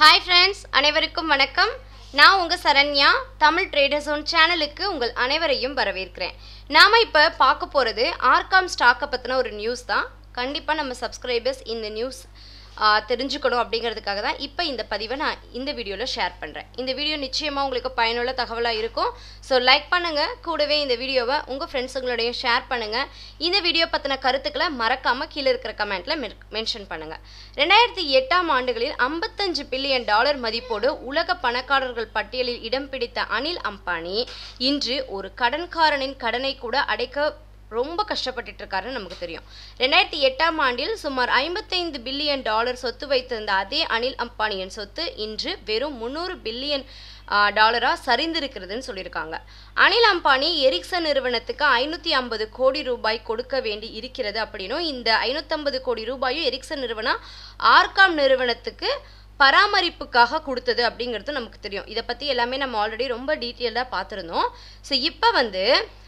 hi friends அனைவருக்கும் வணக்கம் நான் உங்கள் சரண்யா தமிழ் ட்ரேடர் ஜோன் சேனலுக்கு உங்கள் அனைவரையும் வரவேற்கிறேன் நாம் இப்போ பார்க்க போகிறது ஆர்காம் ஸ்டாக்கை பற்றின ஒரு நியூஸ் தான் கண்டிப்பாக நம்ம சப்ஸ்கிரைபர்ஸ் இந்த நியூஸ் தெரிஞ்சுக்கணும் அப்படிங்கிறதுக்காக தான் இப்போ இந்த பதிவை நான் இந்த வீடியோவில் ஷேர் பண்ணுறேன் இந்த வீடியோ நிச்சயமாக உங்களுக்கு பயனுள்ள தகவலாக இருக்கும் ஸோ லைக் பண்ணுங்கள் கூடவே இந்த வீடியோவை உங்கள் ஃப்ரெண்ட்ஸுங்களோடையும் ஷேர் பண்ணுங்கள் இந்த வீடியோ பற்றின கருத்துக்களை மறக்காமல் கீழே இருக்கிற கமெண்ட்டில் மென்ஷன் பண்ணுங்கள் ரெண்டாயிரத்தி எட்டாம் ஆண்டுகளில் ஐம்பத்தஞ்சு பில்லியன் டாலர் மதிப்போடு உலக பணக்காரர்கள் பட்டியலில் இடம் பிடித்த அனில் அம்பானி இன்று ஒரு கடன்காரனின் கடனை கூட அடைக்க ரொம்ப கஷ்டப்பட்டுட்டு இருக்காருன்னு நமக்கு தெரியும் ரெண்டாயிரத்தி எட்டாம் ஆண்டில் சுமார் ஐம்பத்தைந்து பில்லியன் டாலர் சொத்து வைத்திருந்த அதே அனில் அம்பானியின் சொத்து இன்று வெறும் முந்நூறு பில்லியன் டாலராக சரிந்திருக்கிறதுன்னு சொல்லியிருக்காங்க அனில் அம்பானி எரிக்சன் நிறுவனத்துக்கு ஐநூற்றி ஐம்பது கோடி ரூபாய் கொடுக்க வேண்டி இருக்கிறது அப்படின்னும் இந்த ஐநூற்றம்பது கோடி ரூபாயும் எரிக்சன் நிறுவனம் ஆர்காம் நிறுவனத்துக்கு பராமரிப்புக்காக கொடுத்தது அப்படிங்கிறது நமக்கு தெரியும் இதை பற்றி எல்லாமே நம்ம ஆல்ரெடி ரொம்ப டீட்டெயில்டாக பார்த்துருந்தோம் ஸோ இப்போ வந்து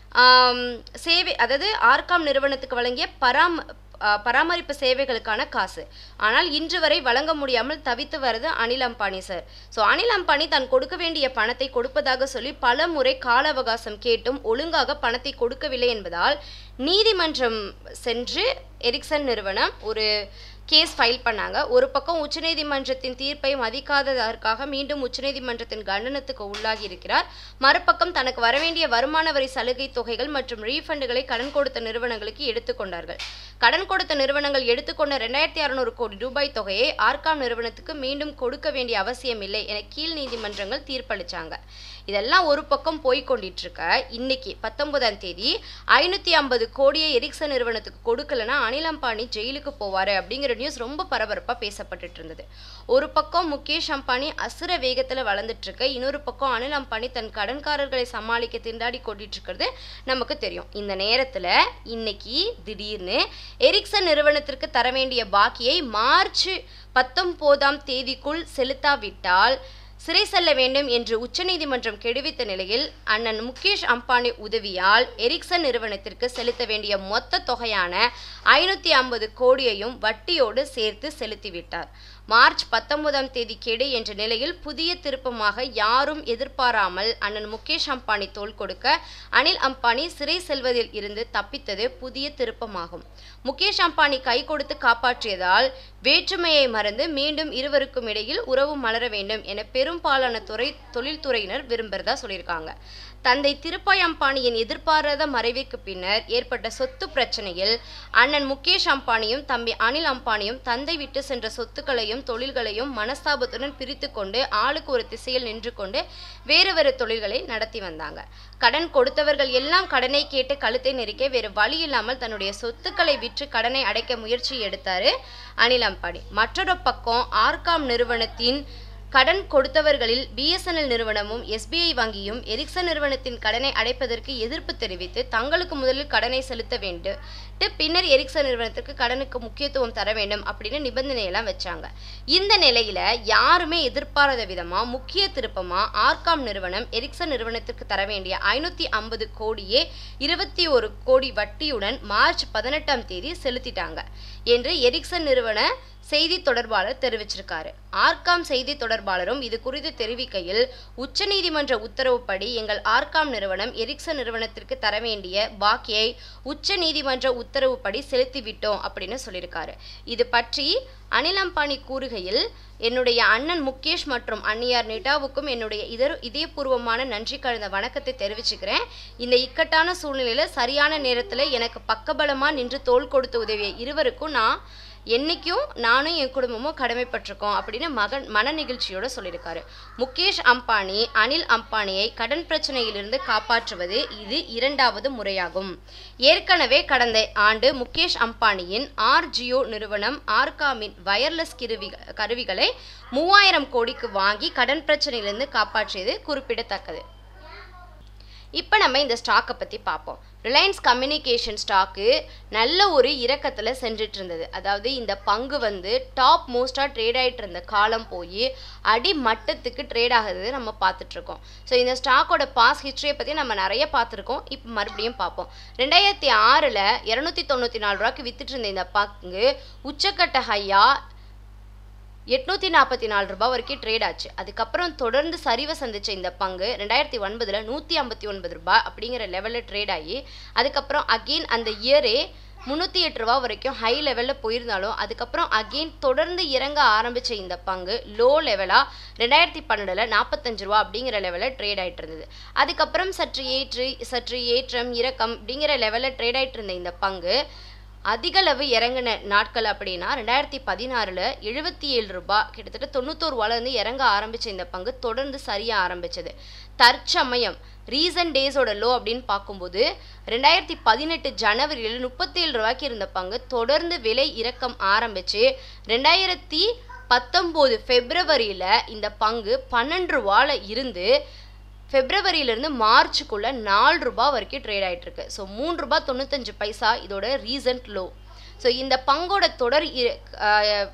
சேவை அதாவது ஆர்காம் நிறுவனத்துக்கு வழங்கிய பராம பராமரிப்பு சேவைகளுக்கான காசு ஆனால் இன்று வரை வழங்க முடியாமல் தவித்து வருது அனில் அம்பானி சார் ஸோ அனில் அம்பானி தான் கொடுக்க வேண்டிய பணத்தை கொடுப்பதாக சொல்லி பல முறை கால அவகாசம் கேட்டும் ஒழுங்காக பணத்தை கொடுக்கவில்லை என்பதால் நீதிமன்றம் சென்று எரிக்சன் நிறுவனம் ஒரு கேஸ் ஃபைல் பண்ணாங்க ஒரு பக்கம் உச்சநீதிமன்றத்தின் தீர்ப்பை மதிக்காததற்காக மீண்டும் உச்சநீதிமன்றத்தின் கண்டனத்துக்கு உள்ளாகி இருக்கிறார் மறுபக்கம் தனக்கு வரவேண்டிய வருமான வரி சலுகை தொகைகள் மற்றும் ரீஃபண்டுகளை கடன் கொடுத்த நிறுவனங்களுக்கு எடுத்துக்கொண்டார்கள் கடன் கொடுத்த நிறுவனங்கள் எடுத்துக்கொண்ட ரெண்டாயிரத்தி அறுநூறு கோடி ரூபாய் தொகையை ஆர்காம் நிறுவனத்துக்கு மீண்டும் கொடுக்க வேண்டிய அவசியம் இல்லை என கீழ் நீதிமன்றங்கள் தீர்ப்பளிச்சாங்க இதெல்லாம் ஒரு பக்கம் போய்கொண்டிட்டு இருக்க இன்னைக்கு பத்தொன்பதாம் தேதி ஐநூற்றி ஐம்பது கோடியை எரிக்சன் நிறுவனத்துக்கு கொடுக்கலனா அனில் அம்பானி ஜெயிலுக்கு போவார் அப்படிங்கிற நியூஸ் ரொம்ப பரபரப்பாக பேசப்பட்டுட்டு இருந்தது ஒரு பக்கம் முகேஷ் அம்பானி அசுர வேகத்தில் வளர்ந்துட்டு இருக்க இன்னொரு பக்கம் அனில் அம்பானி தன் கடன்காரர்களை சமாளிக்க திண்டாடி கொட்டிட்டு இருக்கிறது நமக்கு தெரியும் இந்த நேரத்தில் இன்னைக்கு திடீர்னு எரிக்சன் நிறுவனத்திற்கு தர வேண்டிய பாக்கியை மார்ச் பத்தொன்பதாம் தேதிக்குள் செலுத்தாவிட்டால் சிறை செல்ல வேண்டும் என்று உச்சநீதிமன்றம் கெடுவித்த நிலையில் அண்ணன் முகேஷ் அம்பானி உதவியால் எரிக்சன் நிறுவனத்திற்கு செலுத்த வேண்டிய மொத்த தொகையான ஐநூற்றி ஐம்பது கோடியையும் வட்டியோடு சேர்த்து செலுத்திவிட்டார் மார்ச் பத்தொன்பதாம் தேதி கெடு என்ற நிலையில் புதிய திருப்பமாக யாரும் எதிர்பாராமல் அண்ணன் முகேஷ் அம்பானி தோல் கொடுக்க அனில் அம்பானி சிறை செல்வதில் இருந்து தப்பித்தது புதிய திருப்பமாகும் முகேஷ் அம்பானி கை கொடுத்து காப்பாற்றியதால் வேற்றுமையை மறந்து மீண்டும் இருவருக்கும் இடையில் உறவு மலர வேண்டும் என பெரும்பாலான துறை தொழில்துறையினர் விரும்புறதா சொல்லியிருக்காங்க தந்தை திருப்பாய் அம்பானியின் எதிர்பாராத மறைவுக்கு பின்னர் ஏற்பட்ட சொத்து பிரச்சனையில் அண்ணன் முகேஷ் அம்பானியும் தம்பி அனில் அம்பானியும் தந்தை விட்டு சென்ற சொத்துக்களையும் தொழில்களையும் மனஸ்தாபத்துடன் பிரித்து கொண்டு ஆளுக்கு ஒரு திசையில் நின்று கொண்டு வேறு வேறு தொழில்களை நடத்தி வந்தாங்க கடன் கொடுத்தவர்கள் எல்லாம் கடனை கேட்டு கழுத்தை நெரிக்க வேறு வழி இல்லாமல் தன்னுடைய சொத்துக்களை விற்று கடனை அடைக்க முயற்சி எடுத்தாரு அனில் அம்பானி மற்றொரு பக்கம் ஆர்காம் நிறுவனத்தின் கடன் கொடுத்தவர்களில் பிஎஸ்என்எல் நிறுவனமும் எஸ்பிஐ வங்கியும் எரிக்சன் நிறுவனத்தின் கடனை அடைப்பதற்கு எதிர்ப்பு தெரிவித்து தங்களுக்கு முதலில் கடனை செலுத்த வேண்டும் பின்னர் எரிக்சன் நிறுவனத்திற்கு கடனுக்கு முக்கியத்துவம் தர வேண்டும் அப்படின்னு நிபந்தனையெல்லாம் வச்சாங்க இந்த நிலையில யாருமே எதிர்பாராத விதமா முக்கிய திருப்பமா ஆர்காம் நிறுவனம் எரிக்சன் நிறுவனத்திற்கு தர வேண்டிய ஐநூத்தி ஐம்பது கோடியே இருபத்தி ஒரு கோடி வட்டியுடன் மார்ச் பதினெட்டாம் தேதி செலுத்திட்டாங்க என்று எரிக்சன் நிறுவன செய்தி தொடர்பாளர் தெரிவிச்சிருக்காரு ஆர்காம் செய்தி தொடர்பாளரும் இது குறித்து தெரிவிக்கையில் உச்சநீதிமன்ற உத்தரவுப்படி எங்கள் ஆர்காம் நிறுவனம் எரிக்சன் நிறுவனத்திற்கு தர வேண்டிய பாக்கியை உச்ச நீதிமன்ற உத்தரவுப்படி செலுத்திவிட்டோம் அப்படின்னு சொல்லியிருக்காரு இது பற்றி அனில் அம்பானி கூறுகையில் என்னுடைய அண்ணன் முகேஷ் மற்றும் அன்னியார் நிட்டாவுக்கும் என்னுடைய இதர் இதயபூர்வமான நன்றி கலந்த வணக்கத்தை தெரிவிச்சுக்கிறேன் இந்த இக்கட்டான சூழ்நிலையில் சரியான நேரத்தில் எனக்கு பக்கபலமாக நின்று தோல் கொடுத்து உதவிய இருவருக்கும் நான் என்னைக்கும் நானும் என் குடும்பமும் கடமைப்பட்டிருக்கோம் அப்படின்னு மகன் மன நிகழ்ச்சியோட சொல்லியிருக்காரு முகேஷ் அம்பானி அனில் அம்பானியை கடன் பிரச்சனையிலிருந்து காப்பாற்றுவது இது இரண்டாவது முறையாகும் ஏற்கனவே கடந்த ஆண்டு முகேஷ் அம்பானியின் ஆர் ஜியோ நிறுவனம் ஆர்காமின் வயர்லெஸ் கிருவி கருவிகளை மூவாயிரம் கோடிக்கு வாங்கி கடன் பிரச்சனையிலிருந்து காப்பாற்றியது குறிப்பிடத்தக்கது இப்போ நம்ம இந்த ஸ்டாக்கை பற்றி பார்ப்போம் ரிலையன்ஸ் கம்யூனிகேஷன் ஸ்டாக்கு நல்ல ஒரு இறக்கத்தில் சென்றுட்டு இருந்தது அதாவது இந்த பங்கு வந்து டாப் மோஸ்ட்டாக ட்ரேட் ஆகிட்டு இருந்த காலம் போய் அடி மட்டத்துக்கு ட்ரேட் ஆகுது நம்ம பார்த்துட்ருக்கோம் ஸோ இந்த ஸ்டாக்கோட பாஸ் ஹிஸ்ட்ரியை பற்றி நம்ம நிறைய பார்த்துருக்கோம் இப்போ மறுபடியும் பார்ப்போம் ரெண்டாயிரத்தி ஆறில் இரநூத்தி தொண்ணூற்றி நாலு ரூபாய்க்கு வித்துட்டு இருந்த இந்த பங்கு உச்சக்கட்ட ஹையாக எட்நூற்றி நாற்பத்தி நாலு ரூபாய் வரைக்கும் ட்ரேட் ஆச்சு அதுக்கப்புறம் தொடர்ந்து சரிவை சந்திச்ச இந்த பங்கு ரெண்டாயிரத்தி ஒன்பதில் நூற்றி ஐம்பத்தி ஒன்பது ரூபாய் அப்படிங்கிற லெவலில் ட்ரேட் ஆகி அதுக்கப்புறம் அகெயின் அந்த இயரே முந்நூற்றி எட்டு ரூபா வரைக்கும் ஹை லெவலில் போயிருந்தாலும் அதுக்கப்புறம் அகெயின் தொடர்ந்து இறங்க ஆரம்பித்த இந்த பங்கு லோ லெவலாக ரெண்டாயிரத்தி பன்னெண்டில் நாற்பத்தஞ்சு ரூபா அப்படிங்கிற லெவலில் ட்ரேட் ஆகிட்டு இருந்தது அதுக்கப்புறம் சற்று ஏற்று சற்று ஏற்றம் இறக்கம் அப்படிங்கிற லெவலில் ட்ரேட் ஆகிட்டு இருந்த இந்த பங்கு அதிகளவு இறங்கின நாட்கள் அப்படின்னா ரெண்டாயிரத்தி பதினாறில் எழுபத்தி ஏழு ரூபாய் கிட்டத்தட்ட தொண்ணூத்தோரு ரூபாலேருந்து இறங்க ஆரம்பித்த இந்த பங்கு தொடர்ந்து சரிய ஆரம்பிச்சது தற்சமயம் ரீசன்ட் டேஸோட லோ அப்படின்னு பார்க்கும்போது ரெண்டாயிரத்தி பதினெட்டு ஜனவரியில் முப்பத்தேழு ரூபாய்க்கு இருந்த பங்கு தொடர்ந்து விலை இறக்கம் ஆரம்பிச்சு ரெண்டாயிரத்தி பத்தொம்போது ஃபெப்ரவரியில் இந்த பங்கு பன்னெண்டு ரூபாவில் இருந்து ஃபெப்ரவரியிலேருந்து மார்ச்சுக்குள்ளே நாலு ரூபாய் வரைக்கும் ட்ரேட் ஆகிட்டு இருக்கு ஸோ மூணு ரூபாய் தொண்ணூத்தஞ்சு பைசா இதோட ரீசன்ட் லோ ஸோ இந்த பங்கோட தொடர் இ- ஆஹ்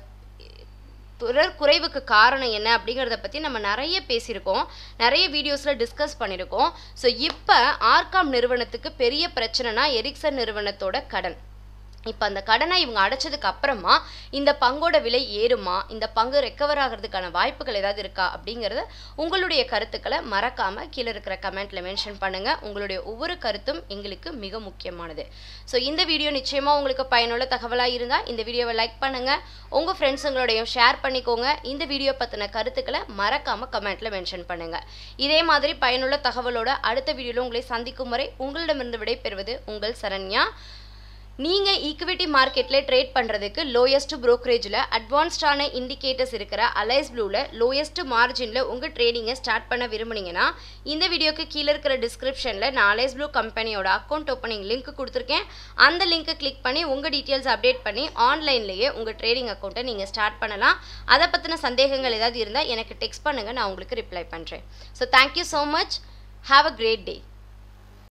தொடர் குறைவுக்கு காரணம் என்ன அப்படிங்கிறத பற்றி நம்ம நிறைய பேசியிருக்கோம் நிறைய வீடியோஸில் டிஸ்கஸ் பண்ணியிருக்கோம் ஸோ இப்போ ஆர்காம் நிறுவனத்துக்கு பெரிய பிரச்சனைனா எரிக்சன் நிறுவனத்தோட கடன் இப்போ அந்த கடனை இவங்க அடைச்சதுக்கு அப்புறமா இந்த பங்கோட விலை ஏறுமா இந்த பங்கு ரெக்கவர் ஆகிறதுக்கான வாய்ப்புகள் ஏதாவது இருக்கா அப்படிங்கிறத உங்களுடைய கருத்துக்களை மறக்காம கீழே இருக்கிற கமெண்ட்ல மென்ஷன் பண்ணுங்க உங்களுடைய ஒவ்வொரு கருத்தும் எங்களுக்கு மிக முக்கியமானது ஸோ இந்த வீடியோ நிச்சயமா உங்களுக்கு பயனுள்ள தகவலாக இருந்தால் இந்த வீடியோவை லைக் பண்ணுங்க உங்க ஃப்ரெண்ட்ஸுங்களோடையும் ஷேர் பண்ணிக்கோங்க இந்த வீடியோ பத்தின கருத்துக்களை மறக்காம கமெண்ட்ல மென்ஷன் பண்ணுங்க இதே மாதிரி பயனுள்ள தகவலோட அடுத்த வீடியோல உங்களை சந்திக்கும் வரை உங்களிடமிருந்து விடைபெறுவது உங்கள் சரண்யா நீங்கள் ஈக்விட்டி மார்க்கெட்டில் ட்ரேட் பண்ணுறதுக்கு லோயஸ்ட் ப்ரோக்கரேஜில் அட்வான்ஸ்டான இண்டிகேட்டர்ஸ் இருக்கிற அலைஸ் ப்ளூவில் லோயஸ்ட் மார்ஜினில் உங்கள் ட்ரேடிங்கை ஸ்டார்ட் பண்ண விரும்புனீங்கன்னா இந்த வீடியோக்கு கீழே இருக்கிற டிஸ்கிரிப்ஷனில் நான் அலைஸ் ப்ளூ கம்பெனியோட அக்கௌண்ட் ஓப்பனிங் லிங்க் கொடுத்துருக்கேன் அந்த லிங்க்கை கிளிக் பண்ணி உங்கள் டீட்டெயில்ஸ் அப்டேட் பண்ணி ஆன்லைன்லேயே உங்கள் ட்ரேடிங் அக்கௌண்ட்டை நீங்கள் ஸ்டார்ட் பண்ணலாம் அதை பற்றின சந்தேகங்கள் ஏதாவது இருந்தால் எனக்கு டெக்ஸ்ட் பண்ணுங்கள் நான் உங்களுக்கு ரிப்ளை பண்ணுறேன் so thank you so much have a great day